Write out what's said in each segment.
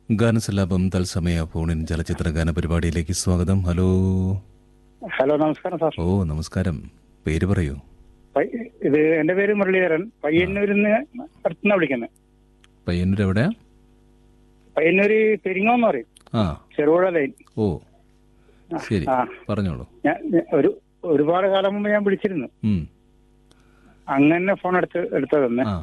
ഗാനസല്ലാപം തത്സമയ ഫോണിൻ ചലച്ചിത്ര ഗാന പരിപാടിയിലേക്ക് സ്വാഗതം ഹലോ ഹലോ നമസ്കാരം സാർ ഓ നമസ്കാരം പേര് പറയൂ പയ്യ- ഇത് എന്റെ പേര് മുരളീധരൻ പയ്യന്നൂരിന്ന് അടുത്തുനിന്ന് വിളിക്കുന്നത് പയ്യന്നൂർ എവിടെയാ പയ്യന്നൂര് പെരിങ്ങോന്ന് പറയും ആ ചെറുപുഴ ലൈൻ ഓ ശരി ആ. പറഞ്ഞോളൂ ഞാൻ ഞാൻ ഒരു ഒരുപാട് കാലം മുമ്പ് ഞാൻ വിളിച്ചിരുന്നു ഉം. അങ്ങനെ ഫോൺ എടുത്ത് എടുത്തതെന്ന് ആ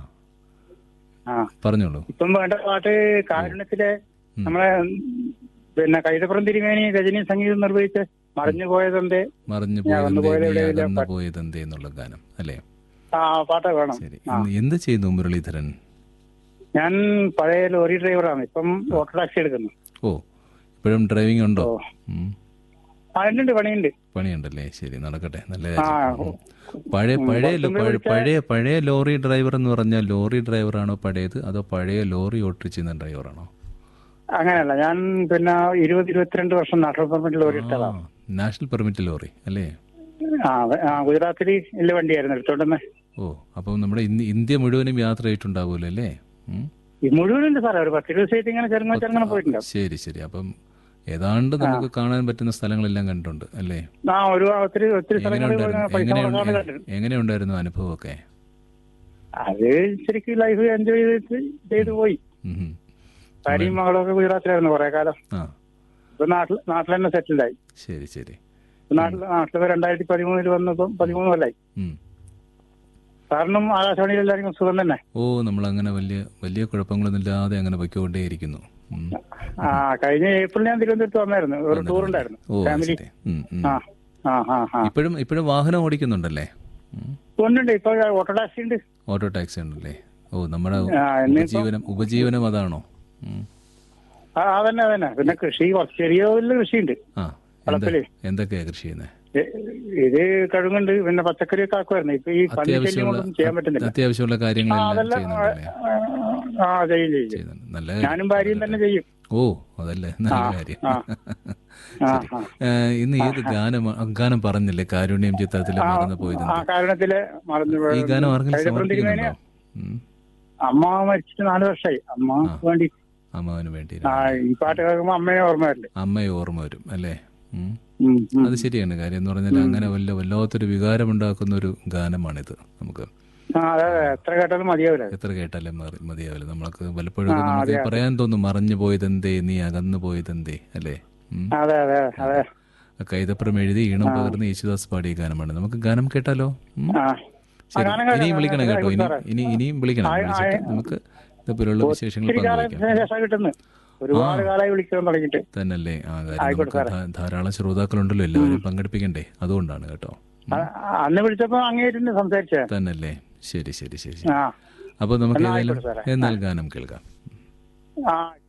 ആ പറഞ്ഞോളൂ ഇപ്പം വേണ്ട പാട്ട് കാരുണ്യത്തിലെ ഉം. നമ്മളെ പിന്നെ കൈതപ്പുറം തിരുമേനി രജനി സംഗീതം നിർവഹിച്ച് മറിഞ്ഞു പോയതെന്തേ മറിഞ്ഞു ഞാൻ വന്നു പോയതെന്തേ പോയത് നീ എവിടെയെങ്കിലും അകന്നു പ- പോയതെന്തേ എന്നുള്ള ഗാനം അല്ലേ ആ പാട്ട് വേണം ശരി ആ ഇന്ന് എന്ത് ചെയ്യുന്നു മുരളീധരൻ ഞാൻ പഴയ ലോറി ഡ്രൈവറാണ് ഇപ്പം ഓട്ടോ ടാക്സി എടുക്കുന്നു ഓ ഇപ്പോഴും ഡ്രൈവിംഗ് ഉണ്ടോ ഓ. ഉം. ആ ഉണ്ട് പണിയുണ്ട് പണിയുണ്ടല്ലേ ശരി നടക്കട്ടെ നല്ല ആ കാര്യം ഉം. പഴയ ഉം, പഴയ കുറച്ചും കൂടി പഴയ- വിളിച്ചാ- പഴയ പഴയ ലോറി ഡ്രൈവർ എന്ന് പറഞ്ഞാൽ ലോറി ഡ്രൈവറാണോ പഴയത് അതോ പഴയ ലോറി ഓട്ടിച്ചിരുന്ന ഡ്രൈവറാണോ അങ്ങനെയല്ല ഞാൻ പിന്നെ ഇരുപത് ഇരുപത്തിരണ്ട് വർഷം നാഷണൽ പെർമിറ്റ് ലോറി ഇട്ടതാണ് ആ, നാഷണൽ പെർമിറ്റ് ലോറി അല്ലേ ആ അതെ. ആ ഗുജറാത്തിൽ ഇല്ല വണ്ടിയായിരുന്നു എടുത്തോണ്ടെന്ന് ഓ അപ്പം നമ്മുടെ ഇന്ത്യ ഇന്ത്യ മുഴുവനും യാത്ര ചെയ്തിട്ടുണ്ടാവുമല്ലോ അല്ലേ ഉം. ഈ മുഴുവനുണ്ട് സാറേ ഒരു പത്ത് ദിവസമായിട്ട് ഇങ്ങനെ ചെറുങ്ങനെ ചെറുങ്ങനെ പോയിട്ടുണ്ടാവും ശരി ശരി അപ്പം ഏതാണ്ട് നമുക്ക് കാണാൻ പറ്റുന്ന സ്ഥലങ്ങളെല്ലാം കണ്ടിട്ടുണ്ട് അല്ലേ ആ ഒരു ഒത്തിരി ഒത്തിരി എങ്ങനെ സ്ഥലങ്ങളിൽ ഉണ്ടായിരുന്നു പൈസ എങ്ങനെ മുടക്കാതെ കണ്ടിട്ടുണ്ട് എങ്ങനെയുണ്ടായിരുന്നു അനുഭവമൊക്കെ അത് ശരിക്കും ലൈഫ് എൻജോയ് ചെയ്തിട്ട് ചെയ്തു പോയി ഉം, ഉം. ഭാര്യയും മകളും ഒക്കെ ഗുജറാത്തിലായിരുന്നു കുറെ കാലം ആ ഇപ്പൊ നാട്ടിൽ നാട്ടിൽ തന്നെ സെറ്റിൽഡ് ആയി ശരി ശരി ഇപ്പൊ നാട്ടിൽ നാട്ടിൽ രണ്ടായിരത്തി പതിമൂന്നിൽ വന്നപ്പം പതിമൂന്ന് കൊല്ലായി ഉം. സാറിനും ആകാശവാണിയിൽ എല്ലാവർക്കും സുഖം തന്നെ ഓ നമ്മൾ അങ്ങനെ വലിയ വലിയ കുഴപ്പങ്ങളൊന്നും ഇല്ലാതെ അങ്ങനെ പൊയ്ക്കൊണ്ടേയിരിക്കുന്നു ഉം. ആ കഴിഞ്ഞ ഏപ്രിൽ ഞാൻ തിരുവനന്തപുരത്ത് വന്നായിരുന്നു ഒരു ടൂർ ഉണ്ടായിരുന്നു ഓ ഫാമിലി ശരി ഉം, ഉം. ആ ആ ആ ആ ഇപ്പോഴും ഇപ്പോഴും വാഹനം ഓടിക്കുന്നുണ്ടല്ലേ ഉം. ഉണ്ട് ഇപ്പൊ ഓട്ടോ ടാക്സി ഉണ്ട് ഓട്ടോ ടാക്സി ഉണ്ടല്ലേ ഓ നമ്മുടെ ആ, ഇന്നിപ്പോ- ഉപജീവനം ഉപജീവനം അതാണോ ഉം. ആ അതന്നെ അതന്നെ പിന്നെ കൃഷി കുറച്ച് ചെറിയ തോതിൽ കൃഷിയുണ്ട് ആ എന്താ വളപ്പില്. എന്തൊക്കെയാ കൃഷി ചെയ്യുന്നത് ഇ- ഇത് കഴുകുണ്ട് പിന്നെ പച്ചക്കറി ഒക്കെ ആക്കുമായിരുന്നു ഇപ്പൊ ഈ പന്നി ശല്യം അത്യാവശ്യമുള്ള കൊണ്ടൊന്നും ചെയ്യാൻ പറ്റുന്നില്ല അത്യാവശ്യമുള്ള ആ കാര്യങ്ങളെല്ലാം അതെല്ലാം ചെയ്യുന്നുണ്ടല്ലേ ആ ചെയ്യും ചെയ്യും ചെയ്യുന്നുണ്ട് നല്ല ഞാനും ഭാര്യയും തന്നെ ചെയ്യും ഓ അതല്ലേ നല്ല കാര്യം ആ. ആ ശരി ആ ഏ, ഇന്ന് ഏത് ഗാനം ഗാനം പറഞ്ഞില്ലേ കാരുണ്യം ചിത്രത്തിൽ മറന്നു പോയത് ആ കാരണത്തില് മറന്നു ഈ പോയത്. ഗാനം ആർക്കെങ്കിലും കൈതപ്പുറം തിരുമേനി സമർപ്പിക്കുന്നുണ്ടോ ഉം. അമ്മ മരിച്ചിട്ട് നാല് വർഷമായി അമ്മ വേണ്ടി അമ്മാവന് വേണ്ടി ആ ഈ പാട്ട് കേൾക്കുമ്പോ അമ്മയെ ഓർമ്മ വരില്ലേ അമ്മയെ ഓർമ്മ വരും അല്ലേ ഉം. ഉം, ഉം. അത് ശരിയാണ് കാര്യം എന്ന് പറഞ്ഞാൽ അങ്ങനെ വല്ല വല്ലാത്തൊരു വികാരമുണ്ടാക്കുന്ന ഒരു ഗാനമാണിത് നമുക്ക് ആ അതെ അതെ എത്ര കേട്ടാലും മതിയാവില്ല എത്ര കേട്ടാലും മതി മതിയാവില്ല നമ്മൾക്ക് പലപ്പോഴും ഒക്കെ നമുക്ക് പറയാൻ തോന്നും മറഞ്ഞു പോയതെന്തേ നീ അകന്നു പോയതെന്തേ അല്ലേ ഉം. അതെ അതെ അതെ കൈതപ്പുറം എഴുതി ഈണം പകർന്ന് യേശുദാസ് പാടിയ ഗാനമാണ് നമുക്ക് ഗാനം കേട്ടാലോ ഉം. ആ ശരി ഗാനം ഇനിയും വിളിക്കണം കേട്ടോ ഇനി സാറേ. ഇനി ഇനിയും വിളിക്കണം വിളിച്ചിട്ട് നമുക്ക് ഇതുപോലുള്ള വിശേഷങ്ങൾ ഒത്തിരി പങ്കുവയ്ക്കാം കാലത്തിന് ശേഷം കിട്ടുന്നു ഒരുപാട് കാലമായി വിളിക്കാൻ തുടങ്ങിയിട്ട് തന്നല്ലേ ആ കാര്യം നമുക്ക് ധാ- ധാരാളം ശ്രോതാക്കളുണ്ടല്ലോ എല്ലാവരും പങ്കെടുപ്പിക്കണ്ടേ അതുകൊണ്ടാണ് കേട്ടോ ആ, അന്ന് വിളിച്ചപ്പോ അങ്ങേറ്റിന് സംസാരിച്ചേ തന്നല്ലേ ശരി ശരി ശരി ശരി ആ അപ്പൊ നമുക്ക് എന്നാ ഏതായാലും ആയിക്കോട്ടെ സാറേ. എന്നാൽ ഗാനം കേൾക്കാം ആ